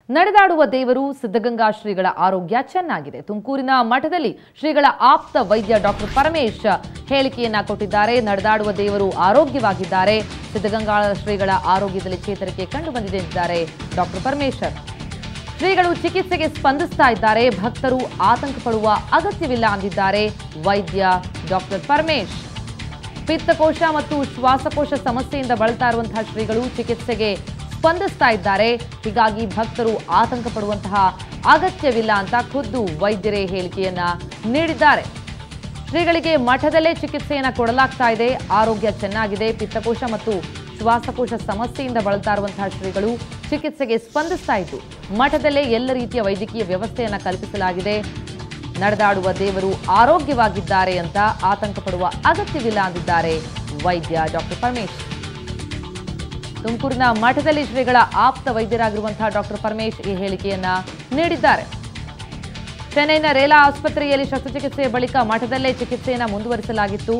ನಡೆದಾಡುವ ದೇವರು ಸಿದ್ಧಗಂಗಾ ಶ್ರೀಗಳ ಆರೋಗ್ಯ ಚೆನ್ನಾಗಿದೆ ತುಮಕೂರಿನ ಮಠದಲ್ಲಿ ಶ್ರೀಗಳ ಆಪ್ತ ವೈದ್ಯ ಡಾಕ್ಟರ್ ಪರಮೇಶ್ ಹೇಳಿಕೆಯನ್ನ ಕೊಟ್ಟಿದ್ದಾರೆ ನಡೆದಾಡುವ ದೇವರು ಆರೋಗ್ಯವಾಗಿದ್ದಾರೆ ಸಿದ್ಧಗಂಗಾ ಶ್ರೀಗಳ ಆರೋಗ್ಯದಲ್ಲಿ ಚೇತರಿಕೆ ಕಂಡು ಬಂದಿದೆ ಎಂದಿದ್ದಾರೆ ಡಾಕ್ಟರ್ ಪರಮೇಶ್ವರ್ ಶ್ರೀಗಳು ಚಿಕಿತ್ಸೆಗೆ ಸ್ಪಂದಿಸ್ತಾ ಇದ್ದಾರೆ ಭಕ್ತರು ಆತಂಕ ಪಡುವ ಅಗತ್ಯವಿಲ್ಲ ಅಂದಿದ್ದಾರೆ ವೈದ್ಯ ಡಾಕ್ಟರ್ ಪರಮೇಶ್ ಪಿತ್ತಕೋಶ ಮತ್ತು ಶ್ವಾಸಕೋಶ ಸಮಸ್ಯೆಯಿಂದ ಬಳಲ್ತಾ ಇರುವಂತಹ ಶ್ರೀಗಳು ಚಿಕಿತ್ಸೆಗೆ ಸ್ಪಂದಿಸ್ತಾ ಇದ್ದಾರೆ ಹೀಗಾಗಿ ಭಕ್ತರು ಆತಂಕ ಪಡುವಂತಹ ಅಗತ್ಯವಿಲ್ಲ ಅಂತ ಖುದ್ದು ವೈದ್ಯರೇ ಹೇಳಿಕೆಯನ್ನ ನೀಡಿದ್ದಾರೆ ಶ್ರೀಗಳಿಗೆ ಮಠದಲ್ಲೇ ಚಿಕಿತ್ಸೆಯನ್ನ ಕೊಡಲಾಗ್ತಾ ಇದೆ ಆರೋಗ್ಯ ಚೆನ್ನಾಗಿದೆ ಪಿತ್ತಕೋಶ ಮತ್ತು ಶ್ವಾಸಕೋಶ ಸಮಸ್ಯೆಯಿಂದ ಬಳಲ್ತಾ ಇರುವಂತಹ ಶ್ರೀಗಳು ಚಿಕಿತ್ಸೆಗೆ ಸ್ಪಂದಿಸ್ತಾ ಇದ್ದು ಮಠದಲ್ಲೇ ಎಲ್ಲ ರೀತಿಯ ವೈದ್ಯಕೀಯ ವ್ಯವಸ್ಥೆಯನ್ನ ಕಲ್ಪಿಸಲಾಗಿದೆ ನಡೆದಾಡುವ ದೇವರು ಆರೋಗ್ಯವಾಗಿದ್ದಾರೆ ಅಂತ ಆತಂಕ ಪಡುವ ಅಗತ್ಯವಿಲ್ಲ ಅಂದಿದ್ದಾರೆ ವೈದ್ಯ ಡಾಕ್ಟರ್ ಪರಮೇಶ್ ತುಮಕೂರಿನ ಮಠದಲ್ಲಿ ಶ್ರೀಗಳ ಆಪ್ತ ವೈದ್ಯರಾಗಿರುವಂತಹ ಡಾಕ್ಟರ್ ಪರಮೇಶ್ ಈ ಹೇಳಿಕೆಯನ್ನ ನೀಡಿದ್ದಾರೆ ಚೆನ್ನೈನ ರೇಲಾ ಆಸ್ಪತ್ರೆಯಲ್ಲಿ ಶಸ್ತ್ರಚಿಕಿತ್ಸೆಯ ಬಳಿಕ ಮಠದಲ್ಲೇ ಚಿಕಿತ್ಸೆಯನ್ನ ಮುಂದುವರಿಸಲಾಗಿತ್ತು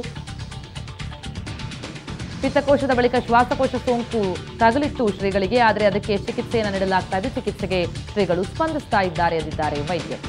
ಪಿತ್ತಕೋಶದ ಬಳಿಕ ಶ್ವಾಸಕೋಶ ಸೋಂಕು ತಗುಲಿತ್ತು ಶ್ರೀಗಳಿಗೆ ಆದರೆ ಅದಕ್ಕೆ ಚಿಕಿತ್ಸೆಯನ್ನು ನೀಡಲಾಗ್ತಾ ಇದೆ ಚಿಕಿತ್ಸೆಗೆ ಶ್ರೀಗಳು ಸ್ಪಂದಿಸ್ತಾ ಇದ್ದಾರೆ ಎಂದಿದ್ದಾರೆ ವೈದ್ಯರು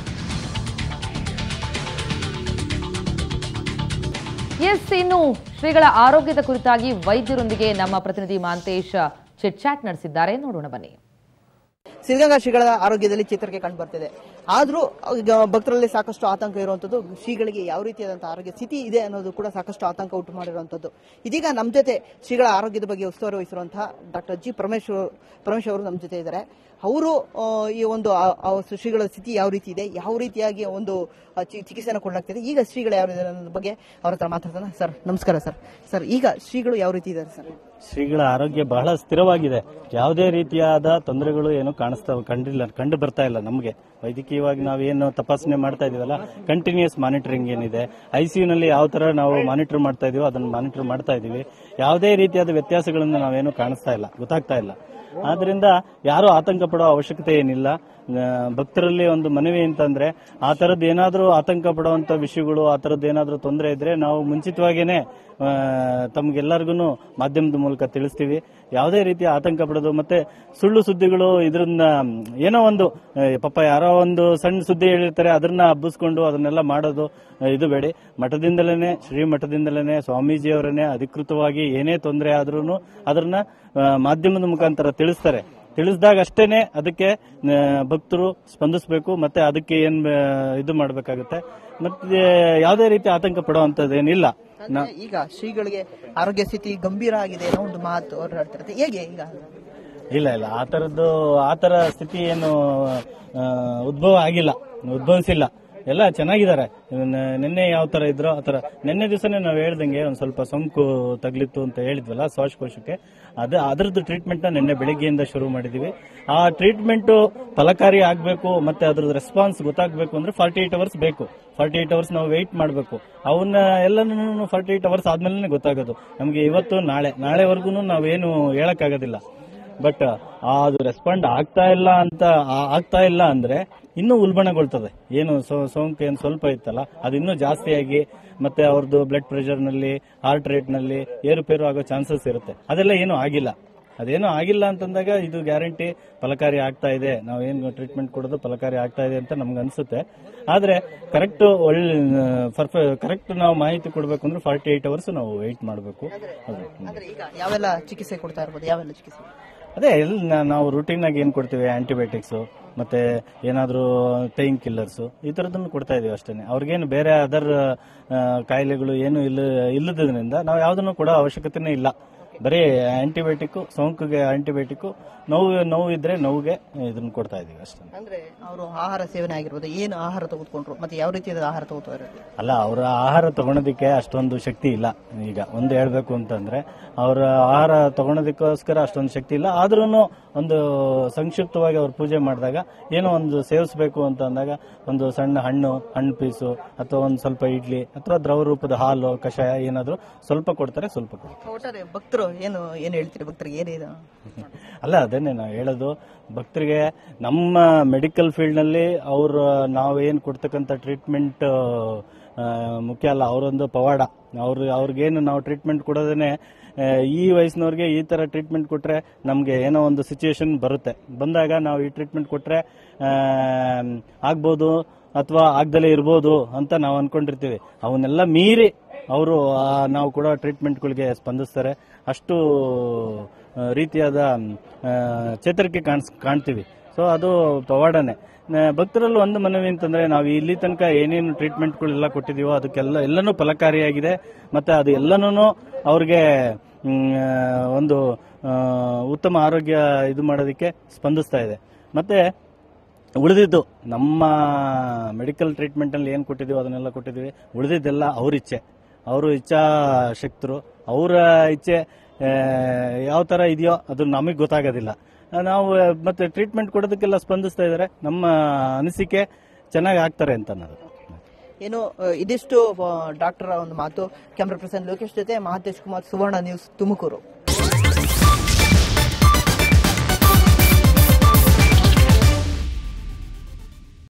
ಎಸ್ ಇನ್ನು ಶ್ರೀಗಳ ಆರೋಗ್ಯದ ಕುರಿತಾಗಿ ವೈದ್ಯರೊಂದಿಗೆ ನಮ್ಮ ಪ್ರತಿನಿಧಿ ಮಾಂತೇಶ್ ಚಿಟ್ ಚಾಟ್ ನಡೆಸಿದ್ದಾರೆ ನೋಡೋಣ ಬನ್ನಿ ಸಿದ್ಧಗಂಗಾ ಶ್ರೀಗಳ ಆರೋಗ್ಯದಲ್ಲಿ ಚೇತರಿಕೆ ಕಂಡು ಬರ್ತಿದೆ ಆದ್ರೂ ಈಗ ಭಕ್ತರಲ್ಲಿ ಸಾಕಷ್ಟು ಆತಂಕ ಇರುವಂತದ್ದು ಶ್ರೀಗಳಿಗೆ ಯಾವ ರೀತಿಯಾದಂತಹ ಆರೋಗ್ಯ ಸ್ಥಿತಿ ಇದೆ ಅನ್ನೋದು ಕೂಡ ಸಾಕಷ್ಟು ಆತಂಕ ಉಂಟು ಮಾಡಿರುವಂತದ್ದು ಇದೀಗ ನಮ್ಮ ಜೊತೆ ಶ್ರೀಗಳ ಆರೋಗ್ಯದ ಬಗ್ಗೆ ಉಸ್ತುವಾರಿ ವಹಿಸಿರುವಂತಹ ಡಾಕ್ಟರ್ ಜಿ ಪರಮೇಶ್ವರ್ ಪರಮೇಶ್ವರ್ ಅವರು ನಮ್ಮ ಜೊತೆ ಇದ್ದಾರೆ ಅವರು ಆ, ಈ ಒಂದು ಆ- ಆ ಶ್ರೀಗಳ ಸ್ಥಿತಿ ಯಾವ ರೀತಿ ಇದೆ ಯಾವ ರೀತಿಯಾಗಿ ಒಂದು ಆ, ಚಿ- ಚಿಕಿತ್ಸೆಯನ್ನು ಕೊಡಲಾಗ್ತಿದೆ ಈಗ ಶ್ರೀಗಳು ಯಾವ ರೀತಿ ಅನ್ನೋದ್ರ ಬಗ್ಗೆ ಅವ್ರ ಹತ್ರ ಮಾತಾಡ್ತಾನೆ ಸರ್ ನಮಸ್ಕಾರ ಸರ್ ಸರ್ ಈಗ ಶ್ರೀಗಳು ಯಾವ ರೀತಿ ಇದ್ದಾರೆ ಸರ್ ಶ್ರೀಗಳ ಆರೋಗ್ಯ ಬಹಳ ಸ್ಥಿರವಾಗಿದೆ ಯಾವುದೇ ರೀತಿಯಾದ ತೊಂದರೆಗಳು ಏನು ಕಾಣಿಸ್ತಾ ಕಂಡಿಲ್ಲ ಕಂಡು ಬರ್ತಾ ಇಲ್ಲ ನಮಗೆ ವೈದ್ಯಕೀಯವಾಗಿ ನಾವೇನು ತಪಾಸಣೆ ಮಾಡ್ತಾ ಇದೀವಲ್ಲ ಕಂಟಿನ್ಯೂಸ್ ಮಾನಿಟರಿಂಗ್ ಏನಿದೆ ಐಸಿಯುನಲ್ಲಿ ಯಾವ ತರ ನಾವು ಮಾನಿಟರ್ ಮಾಡ್ತಾ ಇದೀವೋ ಅದನ್ನು ಮಾನಿಟರ್ ಮಾಡ್ತಾ ಇದೀವಿ ಯಾವುದೇ ರೀತಿಯಾದ ವ್ಯತ್ಯಾಸಗಳನ್ನು ನಾವೇನು ಕಾಣಿಸ್ತಾ ಇಲ್ಲ ಗೊತ್ತಾಗ್ತಾ ಇಲ್ಲ ಆದ್ರಿಂದ ಯಾರು ಆತಂಕ ಪಡೋ ಅವಶ್ಯಕತೆ ಏನಿಲ್ಲ ಆ, ಭಕ್ತರಲ್ಲಿ ಒಂದು ಮನವಿ ಅಂತಂದ್ರೆ ಆ ತರದ್ ಏನಾದ್ರೂ ಆತಂಕ ಪಡುವಂತ ವಿಷಯಗಳು ಆ ತರದ್ ಏನಾದ್ರೂ ತೊಂದರೆ ಇದ್ರೆ ನಾವು ಮುಂಚಿತವಾಗೇನೆ ಆ, ತಮ್ಗೆಲ್ಲರಿಗೂ ಮಾಧ್ಯಮದ ಮೂಲಕ ತಿಳಿಸ್ತೀವಿ ಯಾವುದೇ ರೀತಿಯ ಆತಂಕ ಪಡೋದು ಮತ್ತೆ ಸುಳ್ಳು ಸುದ್ದಿಗಳು ಇದರಿಂದ ಮ್, ಏನೋ ಒಂದು ಆ, ಪಾಪ ಯಾರೋ ಒಂದು ಸಣ್ಣ ಸುದ್ದಿ ಹೇಳಿರ್ತಾರೆ ಅದನ್ನ ಹಬ್ಬಿಸ್ಕೊಂಡು ಅದನ್ನೆಲ್ಲ ಮಾಡೋದು ಆ, ಇದು ಬೇಡಿ ಮಠದಿಂದಲೇ ಶ್ರೀ ಮಠದಿಂದಲೇ ಸ್ವಾಮೀಜಿಯವರನ್ನೇ ಅಧಿಕೃತವಾಗಿ ಏನೇ ತೊಂದರೆ ಆದ್ರೂ ಅದನ್ನ ಆ, ಮಾಧ್ಯಮದ ಮುಖಾಂತರ ತಿಳಿಸ್ತಾರೆ ತಿಳಿಸಿದಾಗ ಅಷ್ಟೇನೆ ಅದಕ್ಕೆ ಆ, ಭಕ್ತರು ಸ್ಪಂದಿಸಬೇಕು ಮತ್ತೆ ಅದಕ್ಕೆ ಏನ್ ಆ, ಇದು ಮಾಡಬೇಕಾಗುತ್ತೆ ಮತ್ತೆ ಯಾವುದೇ ರೀತಿ ಆತಂಕ ಪಡುವಂತದ್ದೇನಿಲ್ಲ ಅಂದ್ರೆ ಈಗ ಶ್ರೀಗಳಿಗೆ ಆರೋಗ್ಯ ಸ್ಥಿತಿ ಗಂಭೀರ ಆಗಿದೆ ಅನ್ನೋ ಒಂದು ಮಾತು ಅವ್ರು ಹೇಳ್ತಾರೆ ಹೇಗೆ ಈಗ ಇಲ್ಲ ಇಲ್ಲ ಆ ತರದ್ದು ಆ ತರ ಸ್ಥಿತಿ ಏನು ಆ, ಉದ್ಭವ ಆಗಿಲ್ಲ ಉದ್ಭವಿಸಿಲ್ಲ ಎಲ್ಲ ಚೆನ್ನಾಗಿದ್ದಾರೆ ನ- ನಿನ್ನೆ ಯಾವ ತರ ಇದ್ರೋ ಆ ತರ ನಿನ್ನೆ ದಿವಸನೇ ನಾವು ಹೇಳ್ದಂಗೆ ಒಂದ್ ಸ್ವಲ್ಪ ಸೋಂಕು ತಗ್ಲಿತ್ತು ಅಂತ ಹೇಳಿದ್ವಲ್ಲ ಶ್ವಾಸಕೋಶಕ್ಕೆ ಅದು ಅದರದ್ದು ಟ್ರೀಟ್ಮೆಂಟ್ ನ ನಿನ್ನೆ ಬೆಳಿಗ್ಗೆಯಿಂದ ಶುರು ಮಾಡಿದೀವಿ ಆ ಟ್ರೀಟ್ಮೆಂಟ್ ಫಲಕಾರಿ ಆಗ್ಬೇಕು ಮತ್ತೆ ಅದ್ರದ್ದು ರೆಸ್ಪಾನ್ಸ್ ಗೊತ್ತಾಗ್ಬೇಕು ಅಂದ್ರೆ ಫಾರ್ಟಿ ಏಟ್ ಅವರ್ಸ್ ಬೇಕು ಫಾರ್ಟಿ ಏಟ್ ಅವರ್ಸ್ ನಾವು ವೆಯ್ಟ್ ಮಾಡಬೇಕು ಅವನ್ನ ಎಲ್ಲನೂ ಫಾರ್ಟಿ ಏಟ್ ಅವರ್ಸ್ ಆದ್ಮೇಲೆ ಗೊತ್ತಾಗೋದು ನಮಗೆ ಇವತ್ತು ನಾಳೆ ನಾಳೆವರೆಗೂ ನಾವೇನು ಹೇಳಕ್ಕಾಗೋದಿಲ್ಲ ಬಟ್ ಅದು ರೆಸ್ಪಾಂಡ್ ಆಗ್ತಾ ಇಲ್ಲ ಅಂತ ಆ- ಆಗ್ತಾ ಇಲ್ಲ ಅಂದ್ರೆ ಇನ್ನೂ ಉಲ್ಬಣಗೊಳ್ತದೆ ಏನು ಸೋ- ಸೋಂಕು ಏನು ಸ್ವಲ್ಪ ಇತ್ತಲ್ಲ ಅದು ಇನ್ನೂ ಜಾಸ್ತಿಯಾಗಿ ಮತ್ತೆ ಅವ್ರದ್ದು ಬ್ಲಡ್ ಪ್ರೆಷರ್ ನಲ್ಲಿ ಹಾರ್ಟ್ ರೇಟ್ ನಲ್ಲಿ ಏರುಪೇರು ಆಗೋ ಚಾನ್ಸಸ್ ಇರುತ್ತೆ ಅದೆಲ್ಲ ಏನೂ ಆಗಿಲ್ಲ ಅದೇನೂ ಆಗಿಲ್ಲ ಅಂತಂದಾಗ ಇದು ಗ್ಯಾರಂಟಿ ಫಲಕಾರಿ ಆಗ್ತಾ ಇದೆ ನಾವೇನು ಟ್ರೀಟ್ಮೆಂಟ್ ಕೊಡೋದು ಫಲಕಾರಿ ಆಗ್ತಾ ಇದೆ ಅಂತ ನಮ್ಗೆ ಅನ್ಸುತ್ತೆ ಆದ್ರೆ ಕರೆಕ್ಟ್ ಒಳ್ಳೆ ಕರೆಕ್ಟ್ ನಾವು ಮಾಹಿತಿ ಕೊಡಬೇಕು ಅಂದ್ರೆ ಫಾರ್ಟಿ ಏಟ್ ಅವರ್ಸ್ ನಾವು ವೆಯ್ಟ್ ಮಾಡಬೇಕು ಅಂದ್ರೆ ಈಗ ಯಾವೆಲ್ಲ ಚಿಕಿತ್ಸೆ ಕೊಡ್ತಾ ಇರ್ಬೋದು ಯಾವೆಲ್ಲ ಚಿಕಿತ್ಸೆ ಅದೇ ಎಲ್ ನಾ- ನಾವು ರೂಟೀನ್ ಆಗಿ ಏನ್ ಕೊಡ್ತೀವಿ ಆಂಟಿಬಯೋಟಿಕ್ಸ್ ಮತ್ತೆ ಏನಾದ್ರೂ ಪೇನ್ ಕಿಲ್ಲರ್ಸ್ ಈ ತರದನ್ನು ಕೊಡ್ತಾ ಇದೀವಿ ಅಷ್ಟೇ ಅವ್ರಿಗೇನು ಬೇರೆ ಅದರ್ ಕಾಯಿಲೆಗಳು ಏನು ಇಲ್ಲ ಇಲ್ಲದ್ರಿಂದ ನಾವು ಯಾವ್ದನ್ನು ಕೊಡೋ ಅವಶ್ಯಕತೆನೇ ಇಲ್ಲ ಬರೀ ಆಂಟಿಬಯೋಟಿಕ್ ಸೋಂಕಿಗೆ ಆಂಟಿಬಯೋಟಿಕ್ ನೋವು ನೋವು ಇದ್ರೆ ನೋವಿಗೆ ಇದನ್ನ ಕೊಡ್ತಾ ಇದೀವಿ ಅಷ್ಟೇ ಅಂದ್ರೆ ಅವರು ಆಹಾರ ಸೇವನೆ ಆಗಿರ್ಬೋದು ಏನು ಆಹಾರ ತೆಗೆದುಕೊಂಡ್ರು ಮತ್ತೆ ಯಾವ ರೀತಿಯಾದ ಆಹಾರ ತಗೋತಾರೆ ಅಲ್ಲ ಅವರ ಆಹಾರ ತಗೊಳೋದಕ್ಕೆ ಅಷ್ಟೊಂದು ಶಕ್ತಿ ಇಲ್ಲ ಈಗ ಒಂದು ಹೇಳ್ಬೇಕು ಅಂತಂದ್ರೆ ಅವರ ಆಹಾರ ತಗೊಳೋದಕ್ಕೋಸ್ಕರ ಅಷ್ಟೊಂದು ಶಕ್ತಿ ಇಲ್ಲ ಆದ್ರೂ ಒಂದು ಸಂಕ್ಷಿಪ್ತವಾಗಿ ಅವ್ರು ಪೂಜೆ ಮಾಡಿದಾಗ ಏನೋ ಒಂದು ಸೇವಿಸಬೇಕು ಅಂತ ಅಂದಾಗ ಒಂದು ಸಣ್ಣ ಹಣ್ಣು ಹಣ್ಣು ಪೀಸು ಅಥವಾ ಒಂದು ಸ್ವಲ್ಪ ಇಡ್ಲಿ ಅಥವಾ ದ್ರವ ರೂಪದ ಹಾಲು ಕಷಾಯ ಏನಾದ್ರು ಸ್ವಲ್ಪ ಕೊಡ್ತಾರೆ ಸ್ವಲ್ಪ ಕೊಡ್ತಾರೆ ಒಟ್ಟಾರೆ ಭಕ್ತರು ಏನು ಏನು ಹೇಳ್ತೀರಿ ಭಕ್ತರಿಗೆ ಏನಿದೆ ಅಲ್ಲ ಅದನ್ನೇ ನಾವು ಹೇಳೋದು ಭಕ್ತರಿಗೆ ನಮ್ಮ ಮೆಡಿಕಲ್ ಫೀಲ್ಡ್ ನಲ್ಲಿ ಅವ್ರ ನಾವೇನ್ ಕೊಡ್ತಕ್ಕಂಥ ಟ್ರೀಟ್ಮೆಂಟ್ ಆ, ಮುಖ್ಯ ಅಲ್ಲ ಅವರೊಂದು ಪವಾಡ ಅವ್ರು ಅವ್ರಿಗೇನು ನಾವು ಟ್ರೀಟ್ಮೆಂಟ್ ಕೊಡೋದೇನೆ ಆ, ಈ ವಯಸ್ಸಿನವ್ರಿಗೆ ಈ ತರ ಟ್ರೀಟ್ಮೆಂಟ್ ಕೊಟ್ರೆ ನಮಗೆ ಏನೋ ಒಂದು ಸಿಚುಯೇಷನ್ ಬರುತ್ತೆ ಬಂದಾಗ ನಾವು ಈ ಟ್ರೀಟ್ಮೆಂಟ್ ಕೊಟ್ರೆ ಆ, ಆಗ್ಬೋದು ಅಥವಾ ಆಗ್ದಲೇ ಇರ್ಬೋದು ಅಂತ ನಾವು ಅನ್ಕೊಂಡಿರ್ತೀವಿ ಅವನ್ನೆಲ್ಲ ಮೀರಿ ಅವರು ನಾವು ಕೊಡೋ ಟ್ರೀಟ್ಮೆಂಟ್ಗಳಿಗೆ ಸ್ಪಂದಿಸ್ತಾರೆ ಅಷ್ಟು ಆ, ರೀತಿಯಾದ ಆ, ಚೇತರಿಕೆ ಕಾಣಿಸ್ ಕಾಣ್ತೀವಿ ಸೊ ಅದು ಪವಾಡನೆ ನ- ಭಕ್ತರಲ್ಲಿ ಒಂದು ಮನವಿ ಅಂತಂದ್ರೆ ನಾವು ಇಲ್ಲಿ ತನಕ ಏನೇನು ಟ್ರೀಟ್ಮೆಂಟ್ಗಳೆಲ್ಲ ಕೊಟ್ಟಿದೀವೋ ಅದಕ್ಕೆಲ್ಲ ಎಲ್ಲನೂ ಫಲಕಾರಿಯಾಗಿದೆ ಮತ್ತೆ ಅದು ಎಲ್ಲನೂ ಅವ್ರಿಗೆ ಮ್, ಆ, ಒಂದು ಆ, ಉತ್ತಮ ಆರೋಗ್ಯ ಇದು ಮಾಡೋದಕ್ಕೆ ಸ್ಪಂದಿಸ್ತಾ ಇದೆ ಮತ್ತೆ ಉಳಿದಿದ್ದು ನಮ್ಮ ಮೆಡಿಕಲ್ ಟ್ರೀಟ್ಮೆಂಟ್ ಅಲ್ಲಿ ಏನ್ ಕೊಟ್ಟಿದೀವೋ ಅದನ್ನೆಲ್ಲ ಕೊಟ್ಟಿದೀವಿ ಉಳಿದಿದ್ದೆಲ್ಲ ಅವ್ರ ಇಚ್ಛೆ ಅವರು ಇಚ್ಛಾ ಶಕ್ತರು ಅವರ ಇಚ್ಛೆ ಯಾವ ತರ ಇದೆಯೋ ಅದು ನಮಗೆ ಗೊತ್ತಾಗೋದಿಲ್ಲ ನಾವು ಆ, ಮತ್ತೆ ಟ್ರೀಟ್ಮೆಂಟ್ ಕೊಡೋದಕ್ಕೆಲ್ಲ ಸ್ಪಂದಿಸ್ತಾ ಇದ್ದಾರೆ ನಮ್ಮ ಅನಿಸಿಕೆ ಚೆನ್ನಾಗಿ ಆಗ್ತಾರೆ ಅಂತ ಅನ್ನೋದು ಏನು ಆ, ಇದಿಷ್ಟು ಡಾಕ್ಟರ್ ಒಂದು ಮಾತು ಕ್ಯಾಮ್ರಾ ಪರ್ಸನ್ ಲೋಕೇಶ್ ಜೊತೆ ಮಹಾಂತೇಶ್ ಕುಮಾರ್ ಸುವರ್ಣ ನ್ಯೂಸ್ ತುಮಕೂರು